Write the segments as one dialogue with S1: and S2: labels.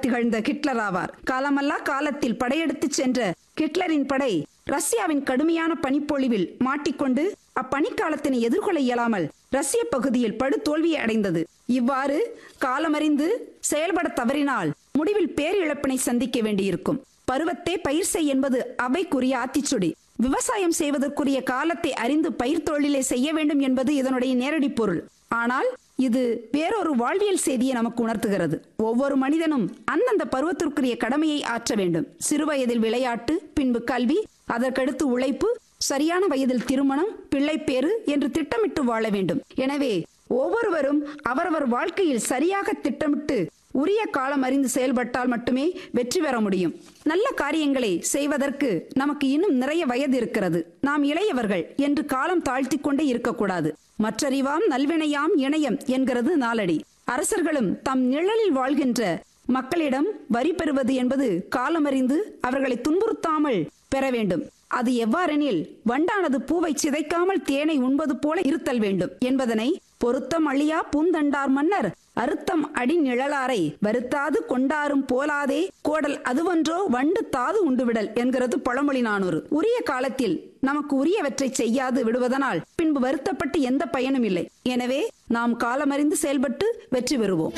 S1: திகழ்ந்த ஹிட்லர் ஆவார் காலமல்லா காலத்தில் படையெடுத்துச் சென்ற ஹிட்லரின் படை ரஷ்யாவின் கடுமையான பனிப்பொழிவில் மாட்டிக்கொண்டு அப்பனிக்காலத்தினை எதிர்கொள்ள இயலாமல் ரஷ்ய பகுதியில் படு தோல்வியை அடைந்தது இவ்வாறு காலமறிந்து செயல்பட தவறினால் முடிவில் பேரிழப்பினை சந்திக்க வேண்டியிருக்கும் பருவத்தே பயிர் செய் என்பது அவைக்குரிய ஆத்திச்சுடி விவசாயம் செய்வதற்குரிய காலத்தை அறிந்து பயிர் தொழிலை செய்ய வேண்டும் என்பது இதனுடைய நேரடி பொருள் ஆனால் இது வேறொரு வாழ்வியல் செய்தியை நமக்கு உணர்த்துகிறது ஒவ்வொரு மனிதனும் அந்தந்த பருவத்திற்குரிய கடமையை ஆற்ற வேண்டும் சிறுவயதில் விளையாட்டு பின்பு கல்வி அதற்கடுத்து உழைப்பு சரியான வயதில் திருமணம் பிள்ளைப்பேறு என்று திட்டமிட்டு வாழ வேண்டும் எனவே ஒவ்வொருவரும் அவரவர் வாழ்க்கையில் சரியாக திட்டமிட்டு உரிய காலம் அறிந்து செயல்பட்டால் மட்டுமே வெற்றி பெற முடியும் நல்ல காரியங்களை செய்வதற்கு நமக்கு இன்னும் நிறைய வயது இருக்கிறது நாம் இளையவர்கள் என்று காலம் தாழ்த்திக் கொண்டே இருக்கக்கூடாது மற்றறிவாம் நல்வினையாம் இணையம் என்கிறது நாளடி அரசர்களும் தம் நிழலில் வாழ்கின்ற மக்களிடம் வரி பெறுவது என்பது காலமறிந்து அவர்களை துன்புறுத்தாமல் பெற வேண்டும் அது எவ்வாறெனில் வண்டானது பூவை சிதைக்காமல் தேனை உண்பது போல இருத்தல் வேண்டும் என்பதனை பொருத்தம் அழியா பூந்தண்டார் மன்னர் அறுத்தம் அடி நிழலாரை வருத்தாது கொண்டாரும் போலாதே கோடல் அதுவன்றோ வண்டு தாது உண்டுவிடல் என்கிறது பழமொழி நானூறு உரிய காலத்தில் நமக்கு உரியவற்றை செய்யாது விடுவதனால் பின்பு வருத்தப்பட்டு எந்த பயனும் இல்லை எனவே நாம் காலமறிந்து செயல்பட்டு வெற்றி பெறுவோம்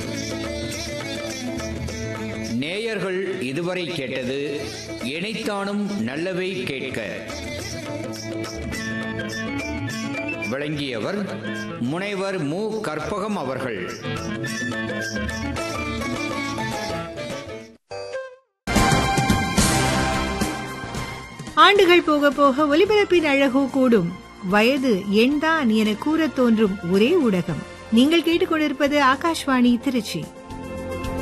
S2: நேயர்கள் இதுவரை கேட்டது இணைத்தானும் நல்லவை கேட்க விளங்கியவர் முனைவர் மு கற்பகம் அவர்கள்
S3: ஆண்டுகள் போக போக ஒலிபரப்பின் அழகோ கூடும் வயது எண்தான் என கூறத் தோன்றும் ஒரே ஊடகம் நீங்கள் கேட்டுக்கொண்டிருப்பது ஆகாஷ்வாணி திருச்சி